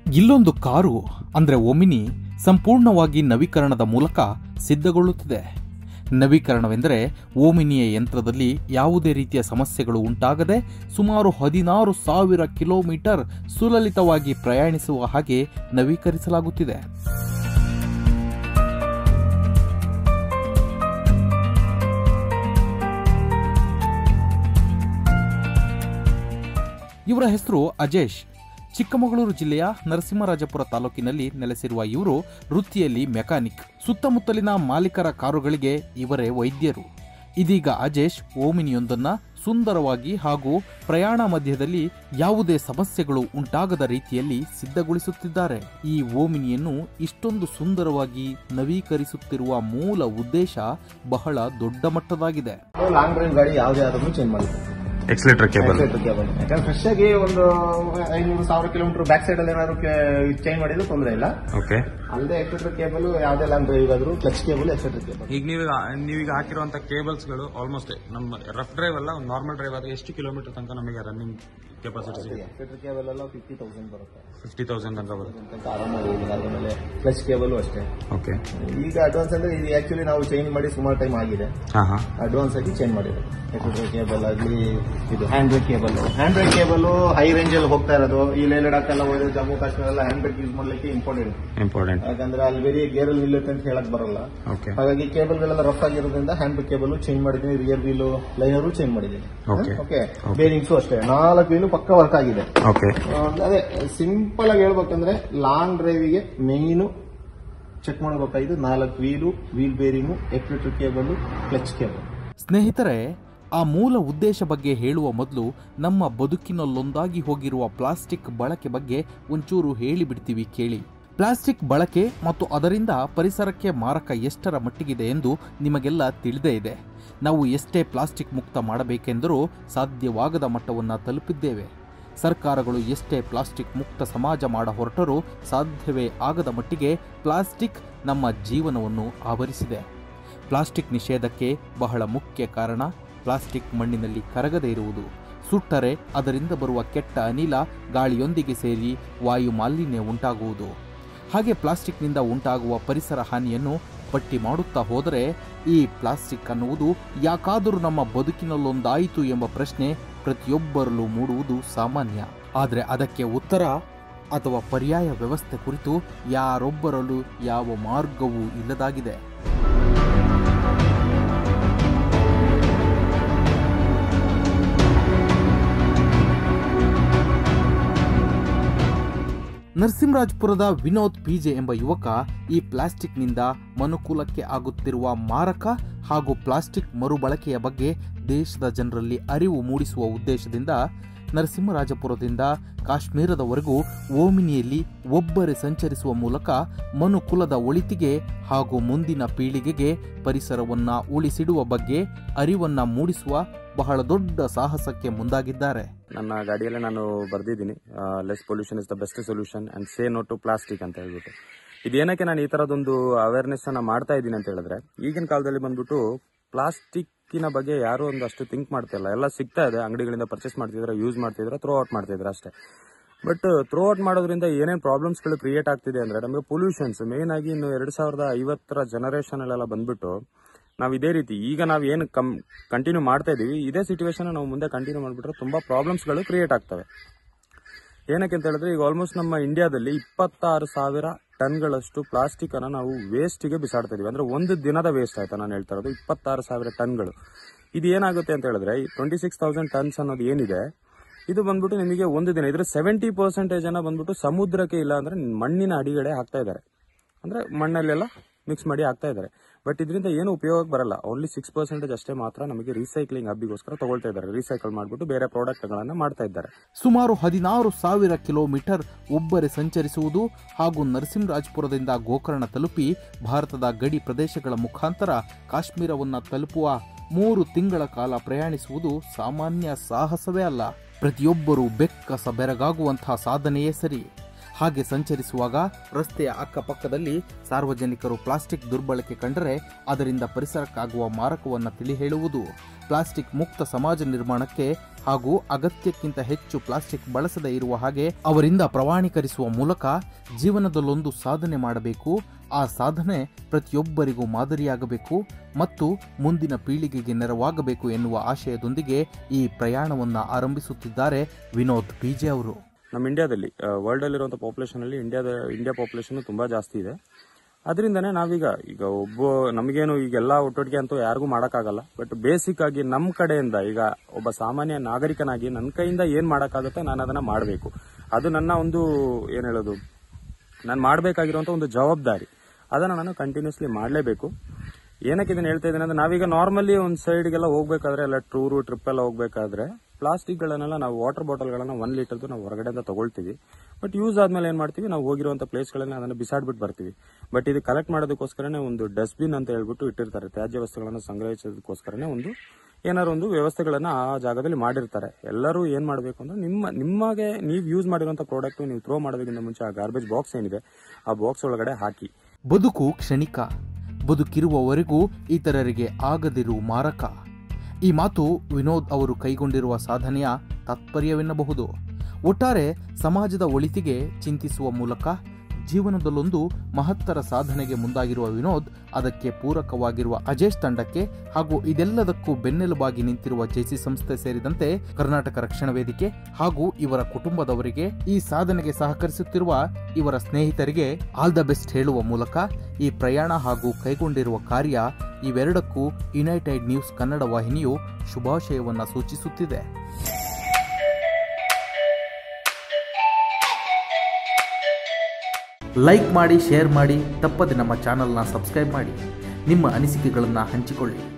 ಇಲ್ಲೊಂದು ಕಾರು ಅಂದ್ರೆ ಒಮಿನಿ ಸಂಪೂರ್ಣವಾಗಿ ನವೀಕರಣದ ಮೂಲಕ ಸಿದ್ಧಗೊಳ್ಳುತ್ತಿದೆ ನವೀಕರಣವೆಂದರೆ ಓಮಿನಿಯ ಯಂತ್ರದಲ್ಲಿ ಯಾವುದೇ ರೀತಿಯ ಸಮಸ್ಯೆಗಳು ಉಂಟಾಗದೆ ಸುಮಾರು ಹದಿನಾರು ಸಾವಿರ ಕಿಲೋಮೀಟರ್ ಸುಲಲಿತವಾಗಿ ಪ್ರಯಾಣಿಸುವ ಹಾಗೆ ನವೀಕರಿಸಲಾಗುತ್ತಿದೆ ಇವರ ಹೆಸರು ಅಜೇಶ್ ಚಿಕ್ಕಮಗಳೂರು ಜಿಲ್ಲೆಯ ನರಸಿಂಹರಾಜಪುರ ತಾಲೂಕಿನಲ್ಲಿ ನೆಲೆಸಿರುವ ಇವರು ವೃತ್ತಿಯಲ್ಲಿ ಮೆಕ್ಯಾನಿಕ್ ಸುತ್ತಮುತ್ತಲಿನ ಮಾಲೀಕರ ಕಾರುಗಳಿಗೆ ಇವರೇ ವೈದ್ಯರು ಇದೀಗ ಅಜೇಶ್ ಓಮಿನಿಯೊಂದನ್ನ ಸುಂದರವಾಗಿ ಹಾಗೂ ಪ್ರಯಾಣ ಮಧ್ಯದಲ್ಲಿ ಯಾವುದೇ ಸಮಸ್ಯೆಗಳು ಉಂಟಾಗದ ರೀತಿಯಲ್ಲಿ ಸಿದ್ಧಗೊಳಿಸುತ್ತಿದ್ದಾರೆ ಈ ಓಮಿನಿಯನ್ನು ಇಷ್ಟೊಂದು ಸುಂದರವಾಗಿ ನವೀಕರಿಸುತ್ತಿರುವ ಮೂಲ ಉದ್ದೇಶ ಬಹಳ ದೊಡ್ಡ ಮಟ್ಟದಾಗಿದೆ ಲಾಂಗ್ ಡ್ರೈವ್ ಗಾಡಿ ಯಾವುದೇ ಆದ್ರೂ ಚೇಂಜ್ ಮಾಡಿದ್ವಿ ಎಕ್ಸ್ಲೇಟರ್ ಕೇಬಲ್ ಕೇಬಲ್ ಯಾಕಂದ್ರೆ ಫ್ರೆಶ್ ಆಗಿ ಒಂದು ಐನೂರು ಸಾವಿರ ಕಿಲೋಮೀಟರ್ ಬ್ಯಾಕ್ ಸೈಡ್ ಅಲ್ಲಿ ಏನಾದ್ರು ಚೇಂಜ್ ಮಾಡಿದ್ರು ತೊಂದರೆ ಇಲ್ಲ ಓಕೆ ಅಲ್ಲದೆ ಎಕ್ಸೆಟ್ರಿಕ್ ಕೇಬಲ್ ಯಾವುದೇ ಲಾಂಗ್ ಡ್ರೈವ್ ಆದ್ರೂ ಕ್ಲಚ್ ಕೇಬಲ್ ಎಕ್ಸೆಟ್ರಿಕ್ ಕೇಬಲ್ ಈಗ ನೀವು ನೀವೀಗ ಹಾಕಿರುವಂತ ಕೇಬಲ್ಸ್ ಗಳು ಆಲ್ಮೋಸ್ಟ್ ನಮ್ಮ ರಫ್ ಡ್ರೈವ್ ಅಲ್ಲ ನಾರ್ಮಲ್ ಡ್ರೈವ್ ಆದ್ರೆ ಎಷ್ಟು ಕಿಲೋಮೀಟರ್ ತನಕ ನಮಗೆ ರನ್ನಿಂಗ್ ಕೆಪಾಸಿಟಿ ಸಿಗುತ್ತೆ ಎಕ್ಸೆಟ್ರಿಕ್ ಕೇಬಲ್ ಎಲ್ಲ ಫಿಫ್ಟಿ ತೌಸಂಡ್ ಬರುತ್ತೆ ಫಿಫ್ಟಿ ತೌಸಂಡ್ ತನಕ ಬರುತ್ತೆ ಅಂತ ಆರಾಮಾಗಿ ಇದೆ. ಅದ್ರ ಮೇಲೆ ಕ್ಲಚ್ ಕೇಬಲ್ ಅಷ್ಟೇ ಓಕೆ ಈಗ ಅಡ್ವಾನ್ಸ್ ಅಂದ್ರೆ ಇದು ಆಕ್ಚುಲಿ ನಾವು ಚೇಂಜ್ ಮಾಡಿ ಸುಮಾರು ಟೈಮ್ ಆಗಿದೆ ಹಾ ಹಾ ಅಡ್ವಾನ್ಸ್ ಆಗಿ ಚೇಂಜ್ ಮಾಡಿರೋದು ಎಕ್ಸೆಟ್ರಿಕ್ ಕೇಬಲ್ ಆಗಲಿ ಇದು hand brake cable hand brake cable high range ಅಲ್ಲಿ ಹೋಗ್ತಾ ಇರೋದು ಈ ಲೇ ಲಡಾಖ್ ಎಲ್ಲ ಹೋದ್ರೆ ಜಮ್ಮು ಕಾಶ್ಮೀರ ಎಲ್ಲ ಹ್ಯಾಂಡ್ ಬ್ರೇಕ್ ಯೂಸ್ ಮಾಡ್ಲಿಕ್ಕೆ ಇಂಪಾರ್ಟೆಂಟ್ ಇಂಪಾರ್ಟೆಂಟ್ ಯಾಕಂದ್ರೆ ಅಲ್ಲಿ ಬೇರೆ ಗೇರ್ ಅಲ್ಲಿ ನಿಲ್ಲುತ್ತೆ ಅಂತ ಹೇಳಕ್ ಬರಲ್ಲ ಓಕೆ ಹಾಗಾಗಿ ಕೇಬಲ್ ಗಳೆಲ್ಲ ರಫ್ ಆಗಿರೋದ್ರಿಂದ ಹ್ಯಾಂಡ್ ಬ್ರೇಕ್ ಕೇಬಲ್ ಚೇಂಜ್ ಮಾಡಿದ್ದೀನಿ ರಿಯರ್ ವೀಲ್ ಲೈನರು ಚೇಂಜ್ ಮಾಡಿದ್ದೀನಿ Okay. ಓಕೆ ಬೇರಿಂಗ್ಸು ಅಷ್ಟೇ ನಾಲ್ಕು ವೀಲು ಪಕ್ಕ ವರ್ಕ್ ಆಗಿದೆ ಓಕೆ ಆ, ಅದೇ ಸಿಂಪಲ್ ಆಗಿ ಹೇಳ್ಬೇಕಂದ್ರೆ ಲಾಂಗ್ ಡ್ರೈವಿಗೆ ಮೇಯ್ನು ಚೆಕ್ ಮಾಡಬೇಕಾಗಿದ್ದು ನಾಲ್ಕು wheel wheel bearing electric cable clutch cable ಸ್ನೇಹಿತರೆ ಆ ಮೂಲ ಉದ್ದೇಶ ಬಗ್ಗೆ ಹೇಳುವ ಮೊದಲು ನಮ್ಮ ಬದುಕಿನಲ್ಲೊಂದಾಗಿ ಹೋಗಿರುವ ಪ್ಲಾಸ್ಟಿಕ್ ಬಳಕೆ ಬಗ್ಗೆ ಒಂಚೂರು ಹೇಳಿಬಿಡ್ತೀವಿ ಕೇಳಿ ಪ್ಲಾಸ್ಟಿಕ್ ಬಳಕೆ ಮತ್ತು ಅದರಿಂದ ಪರಿಸರಕ್ಕೆ ಮಾರಕ ಎಷ್ಟರ ಮಟ್ಟಿಗಿದೆ ಎಂದು ನಿಮಗೆಲ್ಲ ತಿಳಿದೇ ಇದೆ ನಾವು ಎಷ್ಟೇ ಪ್ಲಾಸ್ಟಿಕ್ ಮುಕ್ತ ಮಾಡಬೇಕೆಂದರೂ ಸಾಧ್ಯವಾಗದ ಮಟ್ಟವನ್ನು ತಲುಪಿದ್ದೇವೆ ಸರ್ಕಾರಗಳು ಎಷ್ಟೇ ಪ್ಲಾಸ್ಟಿಕ್ ಮುಕ್ತ ಸಮಾಜ ಮಾಡ ಹೊರಟರೂ ಸಾಧ್ಯವೇ ಆಗದ ಮಟ್ಟಿಗೆ ಪ್ಲಾಸ್ಟಿಕ್ ನಮ್ಮ ಜೀವನವನ್ನು ಆವರಿಸಿದೆ ಪ್ಲಾಸ್ಟಿಕ್ ನಿಷೇಧಕ್ಕೆ ಬಹಳ ಮುಖ್ಯ ಕಾರಣ ಪ್ಲಾಸ್ಟಿಕ್ ಮಣ್ಣಿನಲ್ಲಿ ಕರಗದೇ ಇರುವುದು ಸುಟ್ಟರೆ ಅದರಿಂದ ಬರುವ ಕೆಟ್ಟ ಅನಿಲ ಗಾಳಿಯೊಂದಿಗೆ ಸೇರಿ ವಾಯು ಮಾಲಿನ್ಯ ಉಂಟಾಗುವುದು ಹಾಗೆ ಪ್ಲಾಸ್ಟಿಕ್ನಿಂದ ಉಂಟಾಗುವ ಪರಿಸರ ಹಾನಿಯನ್ನು ಪಟ್ಟಿ ಮಾಡುತ್ತಾ ಹೋದರೆ ಈ ಪ್ಲಾಸ್ಟಿಕ್ ಅನ್ನುವುದು ಯಾಕಾದರೂ ನಮ್ಮ ಬದುಕಿನಲ್ಲೊಂದಾಯಿತು ಎಂಬ ಪ್ರಶ್ನೆ ಪ್ರತಿಯೊಬ್ಬರಲ್ಲೂ ಮೂಡುವುದು ಸಾಮಾನ್ಯ ಆದರೆ ಅದಕ್ಕೆ ಉತ್ತರ ಅಥವಾ ಪರ್ಯಾಯ ವ್ಯವಸ್ಥೆ ಕುರಿತು ಯಾರೊಬ್ಬರಲ್ಲೂ ಯಾವ ಮಾರ್ಗವೂ ಇಲ್ಲದಾಗಿದೆ ನರಸಿಂಹರಾಜಪುರದ ವಿನೋದ್ ಪಿಜೆ ಎಂಬ ಯುವಕ ಈ ಪ್ಲಾಸ್ಟಿಕ್ನಿಂದ ಮನುಕುಲಕ್ಕೆ ಆಗುತ್ತಿರುವ ಮಾರಕ ಹಾಗೂ ಪ್ಲಾಸ್ಟಿಕ್ ಮರುಬಳಕೆಯ ಬಗ್ಗೆ ದೇಶದ ಜನರಲ್ಲಿ ಅರಿವು ಮೂಡಿಸುವ ಉದ್ದೇಶದಿಂದ ನರಸಿಂಹರಾಜಪುರದಿಂದ ಕಾಶ್ಮೀರದವರೆಗೂ ಓಮಿನಿಯಲ್ಲಿ ಒಬ್ಬರೇ ಸಂಚರಿಸುವ ಮೂಲಕ ಮನುಕುಲದ ಒಳಿತಿಗೆ ಹಾಗೂ ಮುಂದಿನ ಪೀಳಿಗೆಗೆ ಪರಿಸರವನ್ನ ಉಳಿಸಿಡುವ ಬಗ್ಗೆ ಅರಿವನ್ನ ಮೂಡಿಸುವ ಬಹಳ ದೊಡ್ಡ ಸಾಹಸಕ್ಕೆ ಮುಂದಾಗಿದ್ದಾರೆ ನನ್ನ ಗಾಡಿಯಲ್ಲೇ ನಾನು ಬರ್ದಿದ್ದೀನಿ less pollution is the best solution and say no to plastic ಅಂತ ಹೇಳ್ಬಿಟ್ಟು ಇದೇನಕ್ಕೆ ನಾನು ಈ ತರದೊಂದು ಅವೇರ್ನೆಸ್ ಅನ್ನ ಮಾಡ್ತಾ ಇದ್ದೀನಿ ಅಂತ ಹೇಳಿದ್ರೆ ಈಗಿನ ಕಾಲದಲ್ಲಿ ಬಂದ್ಬಿಟ್ಟು ಪ್ಲಾಸ್ಟಿಕ್ಕಿನ ಬಗ್ಗೆ ಯಾರು ಒಂದು ಅಷ್ಟು ಥಿಂಕ್ ಮಾಡ್ತಿಲ್ಲ ಎಲ್ಲ ಸಿಗ್ತಾ ಇದೆ ಅಂಗಡಿಗಳಿಂದ ಪರ್ಚೇಸ್ ಮಾಡ್ತಿದ್ರೆ ಯೂಸ್ ಮಾಡ್ತಿದ್ರೆ ಥ್ರೋ ಔಟ್ ಮಾಡ್ತಿದ್ರೆ ಅಷ್ಟೇ ಬಟ್ ಥ್ರೋ ಔಟ್ ಮಾಡೋದ್ರಿಂದ ಏನೇನು ಪ್ರಾಬ್ಲಮ್ಸ್ಗಳು ಕ್ರಿಯೇಟ್ ಆಗ್ತಿದೆ ಅಂದ್ರೆ ನಮಗೆ ಪೊಲ್ಯೂಷನ್ಸ್ ಮೇನ್ ಆಗಿ ಇನ್ನು ಎರಡ್ ಸಾವಿರದ ಐವತ್ತರ ಜನರೇಷನ್ ಅಲ್ಲೆಲ್ಲ ಬಂದ್ಬಿಟ್ಟು ನಾವು ಇದೇ ರೀತಿ ಈಗ ನಾವು ಏನು ಕಮ್ ಕಂಟಿನ್ಯೂ ಮಾಡ್ತಾ ಇದೀವಿ ಇದೇ ಸಿಚುವೇಶನ್ ನಾವು ಮುಂದೆ ಕಂಟಿನ್ಯೂ ಮಾಡಿಬಿಟ್ರೆ ತುಂಬಾ ಪ್ರಾಬ್ಲಮ್ಸ್ಗಳು ಕ್ರಿಯೇಟ್ ಆಗ್ತವೆ ಏನಕ್ಕೆ ಅಂತ ಹೇಳಿದ್ರೆ ಈಗ ಆಲ್ಮೋಸ್ಟ್ ನಮ್ಮ ಇಂಡಿಯಾದಲ್ಲಿ ಇಪ್ಪತ್ತಾರು ಸಾವಿರ ಟನ್ಗಳಷ್ಟು ಪ್ಲಾಸ್ಟಿಕ್ ಅನ್ನ ನಾವು ವೇಸ್ಟಿಗೆ ಬಿಸಾಡ್ತಾ ಇದೀವಿ ಅಂದ್ರೆ ಒಂದು ದಿನದ ವೇಸ್ಟ್ ಆಯ್ತಾ ನಾನು ಹೇಳ್ತಾ ಇರೋದು ಇಪ್ಪತ್ತಾರು ಸಾವಿರ ಟನ್ಗಳು ಇದು ಏನಾಗುತ್ತೆ ಅಂತ ಹೇಳಿದ್ರೆ ಟ್ವೆಂಟಿ ಸಿಕ್ಸ್ ತೌಸಂಡ್ ಟನ್ಸ್ ಅನ್ನೋದು ಏನಿದೆ ಇದು ಬಂದ್ಬಿಟ್ಟು ನಿಮಗೆ ಒಂದು ದಿನ ಇದ್ರ ಸೆವೆಂಟಿ ಪರ್ಸೆಂಟೇಜ್ ಅನ್ನ ಬಂದ್ಬಿಟ್ಟು ಸಮುದ್ರಕ್ಕೆ ಇಲ್ಲ ಅಂದ್ರೆ ಮಣ್ಣಿನ ಅಡಿಗಡೆ ಹಾಕ್ತಾ ಇದ್ದಾರೆ ಅಂದ್ರೆ ಮಣ್ಣಲ್ಲೆಲ್ಲ ಮಿಕ್ಸ್ ಮಾಡಿ ಹಾಕ್ತಾ ಇದ್ದಾರೆ ಬಟ್ ಇದರಿಂದ ಏನು ಉಪಯೋಗ ಬರಲ್ಲ ಓನ್ಲಿ ಸಿಕ್ಸ್ ಪರ್ಸೆಂಟೇಜ್ ಅಷ್ಟೇ ಮಾತ್ರ ನಮಗೆ ರೀಸೈಕ್ಲಿಂಗ್ ಹಬ್ಬಿಗೋಸ್ಕರ ತಗೊಳ್ತಾ ಇದ್ದಾರೆ ರೀಸೈಕಲ್ ಮಾಡಿಬಿಟ್ಟು ಬೇರೆ ಪ್ರಾಡಕ್ಟ್ಗಳನ್ನ ಮಾಡ್ತಾ ಇದ್ದಾರೆ ಸುಮಾರು ಹದಿನಾರು ಸಾವಿರ ಕಿಲೋಮೀಟರ್ ಒಬ್ಬರೇ ಸಂಚರಿಸುವುದು ಹಾಗೂ ನರಸಿಂಹರಾಜಪುರದಿಂದ ಗೋಕರ್ಣ ತಲುಪಿ ಭಾರತದ ಗಡಿ ಪ್ರದೇಶಗಳ ಮುಖಾಂತರ ಕಾಶ್ಮೀರವನ್ನ ತಲುಪುವ ಮೂರು ತಿಂಗಳ ಕಾಲ ಪ್ರಯಾಣಿಸುವುದು ಸಾಮಾನ್ಯ ಸಾಹಸವೇ ಅಲ್ಲ ಪ್ರತಿಯೊಬ್ಬರೂ ಬೆಕ್ಕಸ ಬೆರಗಾಗುವಂತಹ ಸಾಧನೆಯೇ ಸರಿ ಹಾಗೆ ಸಂಚರಿಸುವಾಗ ರಸ್ತೆಯ ಅಕ್ಕಪಕ್ಕದಲ್ಲಿ ಸಾರ್ವಜನಿಕರು ಪ್ಲಾಸ್ಟಿಕ್ ದುರ್ಬಳಕೆ ಕಂಡರೆ ಅದರಿಂದ ಪರಿಸರಕ್ಕಾಗುವ ಮಾರಕವನ್ನು ತಿಳಿ ಹೇಳುವುದು ಪ್ಲಾಸ್ಟಿಕ್ ಮುಕ್ತ ಸಮಾಜ ನಿರ್ಮಾಣಕ್ಕೆ ಹಾಗೂ ಅಗತ್ಯಕ್ಕಿಂತ ಹೆಚ್ಚು ಪ್ಲಾಸ್ಟಿಕ್ ಬಳಸದೇ ಇರುವ ಹಾಗೆ ಅವರಿಂದ ಪ್ರಮಾಣೀಕರಿಸುವ ಮೂಲಕ ಜೀವನದಲ್ಲೊಂದು ಸಾಧನೆ ಮಾಡಬೇಕು ಆ ಸಾಧನೆ ಪ್ರತಿಯೊಬ್ಬರಿಗೂ ಮಾದರಿಯಾಗಬೇಕು ಮತ್ತು ಮುಂದಿನ ಪೀಳಿಗೆಗೆ ನೆರವಾಗಬೇಕು ಎನ್ನುವ ಆಶಯದೊಂದಿಗೆ ಈ ಪ್ರಯಾಣವನ್ನು ಆರಂಭಿಸುತ್ತಿದ್ದಾರೆ ವಿನೋದ್ ಪಿಜೆ ಅವರು ನಮ್ಮ ಇಂಡಿಯಾದಲ್ಲಿ ವರ್ಲ್ಡ್ ಅಲ್ಲಿರುವಂಥ ಪಾಪ್ಯುಲೇಷನ್ ಅಲ್ಲಿ ಇಂಡಿಯಾದ ಇಂಡಿಯಾ ಪಾಪ್ಯುಲೇಷನ್ ತುಂಬಾ ಜಾಸ್ತಿ ಇದೆ ಅದರಿಂದನೇ ನಾವೀಗ ಈಗ ಒಬ್ಬ ನಮಗೇನು ಈಗೆಲ್ಲ ಒಟ್ಟೊಟ್ಟಿಗೆ ಅಂತೂ ಯಾರಿಗೂ ಮಾಡೋಕ್ಕಾಗಲ್ಲ ಬಟ್ ಬೇಸಿಕ್ ಆಗಿ ನಮ್ಮ ಕಡೆಯಿಂದ ಈಗ ಒಬ್ಬ ಸಾಮಾನ್ಯ ನಾಗರಿಕನಾಗಿ ನನ್ನ ಕೈಯಿಂದ ಏನು ಮಾಡೋಕ್ಕಾಗುತ್ತೆ ನಾನು ಅದನ್ನ ಮಾಡಬೇಕು ಅದು ನನ್ನ ಒಂದು ಏನು ಹೇಳೋದು ನಾನು ಮಾಡಬೇಕಾಗಿರುವಂಥ ಒಂದು ಜವಾಬ್ದಾರಿ ಅದನ್ನು ನಾನು ಕಂಟಿನ್ಯೂಸ್ಲಿ ಮಾಡಲೇಬೇಕು ಏನಕ್ಕೆ ಇದನ್ನ ಹೇಳ್ತಾ ಇದ್ದೀನಿ ಅಂದ್ರೆ ನಾವೀಗ ನಾರ್ಮಲಿ ಒಂದು ಸೈಡ್ಗೆಲ್ಲ ಹೋಗ್ಬೇಕಾದ್ರೆ ಎಲ್ಲ ಟೂರು ಟ್ರಿಪ್ ಎಲ್ಲ ಹೋಗ್ಬೇಕಾದ್ರೆ ಪ್ಲಾಸ್ಟಿಕ್ಗಳನ್ನೆಲ್ಲ ನಾವು ವಾಟರ್ ಬಾಟಲ್ಗಳನ್ನ ಒನ್ ಲೀಟರ್ದು ನಾವು ಹೊರಗಡೆಯಿಂದ ತಗೊಳ್ತೀವಿ ಬಟ್ ಯೂಸ್ ಆದ್ಮೇಲೆ ಏನ್ ಮಾಡ್ತೀವಿ ನಾವು ಹೋಗಿರುವಂತ ಪ್ಲೇಸ್ಗಳನ್ನ ಅದನ್ನ ಬಿಸಾಡ್ಬಿಟ್ಟು ಬರ್ತೀವಿ ಬಟ್ ಇದು ಕಲೆಕ್ಟ್ ಮಾಡೋದಕ್ಕೋಸ್ಕರನೇ ಒಂದು ಡಸ್ಟ್ಬಿನ್ ಅಂತ ಹೇಳ್ಬಿಟ್ಟು ಇಟ್ಟಿರ್ತಾರೆ ತ್ಯಾಜ್ಯ ವಸ್ತುಗಳನ್ನು ಸಂಗ್ರಹಿಸೋದಕ್ಕೋಸ್ಕರನೇ ಒಂದು ಏನಾದ್ರು ಒಂದು ವ್ಯವಸ್ಥೆಗಳನ್ನ ಆ ಜಾಗದಲ್ಲಿ ಮಾಡಿರ್ತಾರೆ ಎಲ್ಲರೂ ಏನ್ ಮಾಡಬೇಕು ಅಂದ್ರೆ ನಿಮ್ಮ ನಿಮಗೆ ನೀವು ಯೂಸ್ ಮಾಡಿರುವಂತ ಪ್ರಾಡಕ್ಟ್ ನೀವು ಥ್ರೋ ಮಾಡೋದಕ್ಕಿಂತ ಮುಂಚೆ ಆ ಗಾರ್ಬೇಜ್ ಬಾಕ್ಸ್ ಏನಿದೆ ಆ ಬಾಕ್ಸ್ ಒಳಗಡೆ ಹಾಕಿ ಬದುಕು ಕ್ಷಣಿಕ ಬದುಕಿರುವವರೆಗೂ ಇತರರಿಗೆ ಆಗದಿರು ಮಾರಕ ಈ ಮಾತು ವಿನೋದ್ ಅವರು ಕೈಗೊಂಡಿರುವ ಸಾಧನೆಯ ತಾತ್ಪರ್ಯವೆನ್ನಬಹುದು ಒಟ್ಟಾರೆ ಸಮಾಜದ ಒಳಿತಿಗೆ ಚಿಂತಿಸುವ ಮೂಲಕ ಜೀವನದಲ್ಲೊಂದು ಮಹತ್ತರ ಸಾಧನೆಗೆ ಮುಂದಾಗಿರುವ ವಿನೋದ್ ಅದಕ್ಕೆ ಪೂರಕವಾಗಿರುವ ಅಜೇಶ್ ತಂಡಕ್ಕೆ ಹಾಗೂ ಇದೆಲ್ಲದಕ್ಕೂ ಬೆನ್ನೆಲುಬಾಗಿ ನಿಂತಿರುವ ಜೆಸಿ ಸಂಸ್ಥೆ ಸೇರಿದಂತೆ ಕರ್ನಾಟಕ ರಕ್ಷಣಾ ವೇದಿಕೆ ಹಾಗೂ ಇವರ ಕುಟುಂಬದವರಿಗೆ ಈ ಸಾಧನೆಗೆ ಸಹಕರಿಸುತ್ತಿರುವ ಇವರ ಸ್ನೇಹಿತರಿಗೆ ಆಲ್ ದ ಬೆಸ್ಟ್ ಹೇಳುವ ಮೂಲಕ ಈ ಪ್ರಯಾಣ ಹಾಗೂ ಕೈಗೊಂಡಿರುವ ಕಾರ್ಯ ಇವೆರಡಕ್ಕೂ ಯುನೈಟೆಡ್ ನ್ಯೂಸ್ ಕನ್ನಡ ವಾಹಿನಿಯು ಶುಭಾಶಯವನ್ನ ಸೂಚಿಸುತ್ತಿದೆ ಲೈಕ್ ಮಾಡಿ ಶೇರ್ ಮಾಡಿ ತಪ್ಪದೆ ನಮ್ಮ ಚಾನಲ್ನ ಸಬ್ಸ್ಕ್ರೈಬ್ ಮಾಡಿ ನಿಮ್ಮ ಅನಿಸಿಕೆಗಳನ್ನು ಹಂಚಿಕೊಳ್ಳಿ